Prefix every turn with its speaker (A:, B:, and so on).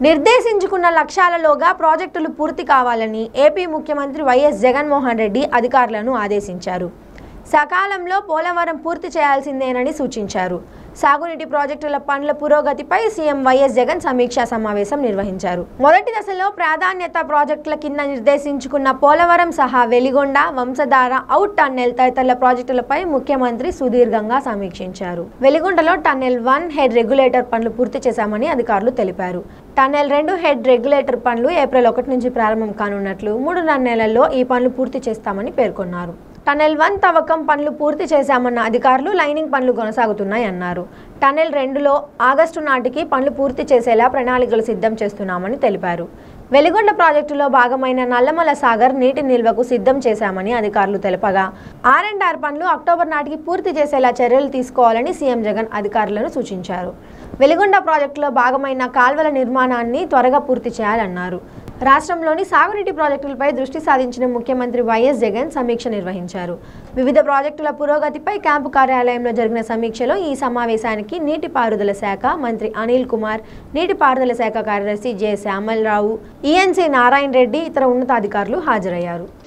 A: నిర్దేశించుకున్న లక్ష్యాలలోగా ప్రాజెక్టులు పూర్తి కావాలని ఏపీ ముఖ్యమంత్రి వైఎస్ జగన్మోహన్ రెడ్డి అధికారులను ఆదేశించారు సకాలంలో పోలవరం పూర్తి చేయాల్సిందేనని సూచించారు సాగునీటి ప్రాజెక్టుల పనుల పురోగతిపై సీఎం వైఎస్ జగన్ సమీక్షా సమావేశం నిర్వహించారు మొదటి దశలో ప్రాధాన్యత ప్రాజెక్టుల కింద నిర్దేశించుకున్న పోలవరం సహా వెలిగొండ వంశధార అవుట్ టన్నెల్ తదితర ప్రాజెక్టులపై ముఖ్యమంత్రి సుదీర్ఘంగా సమీక్షించారు వెలిగొండలో టన్నెల్ వన్ హెడ్ రెగ్యులేటర్ పనులు పూర్తి చేశామని అధికారులు తెలిపారు టన్నెల్ రెండు హెడ్ రెగ్యులేటర్ పనులు ఏప్రిల్ ఒకటి నుంచి ప్రారంభం కానున్నట్లు మూడున్నర నెలల్లో ఈ పనులు పూర్తి చేస్తామని పేర్కొన్నారు టనెల్ వన్ తవ్వకం పనులు పూర్తి చేశామన్న అధికారులు లైనింగ్ పనులు కొనసాగుతున్నాయి అన్నారు టనెల్ రెండులో ఆగస్టు నాటికి పనులు పూర్తి చేసేలా ప్రణాళికలు సిద్ధం చేస్తున్నామని తెలిపారు వెలిగొండ ప్రాజెక్టులో భాగమైన నల్లమల సాగర్ నీటి నిల్వకు సిద్ధం చేశామని అధికారులు తెలపగా ఆర్ అండ్ ఆర్ పనులు అక్టోబర్ నాటికి పూర్తి చేసేలా చర్యలు తీసుకోవాలని సీఎం జగన్ అధికారులను సూచించారు వెలిగొండ ప్రాజెక్టులో భాగమైన కాల్వల నిర్మాణాన్ని త్వరగా పూర్తి చేయాలన్నారు రాష్ట్రంలోని సాగునీటి ప్రాజెక్టులపై దృష్టి సాధించిన ముఖ్యమంత్రి వైఎస్ జగన్ సమీక్ష నిర్వహించారు వివిధ ప్రాజెక్టుల పురోగతిపై క్యాంపు కార్యాలయంలో జరిగిన సమీక్షలో ఈ సమావేశానికి నీటిపారుదల శాఖ మంత్రి అనిల్ కుమార్ నీటిపారుదల శాఖ కార్యదర్శి జె శ్యామలరావు ఈఎన్సీ నారాయణ రెడ్డి ఇతర ఉన్నతాధికారులు హాజరయ్యారు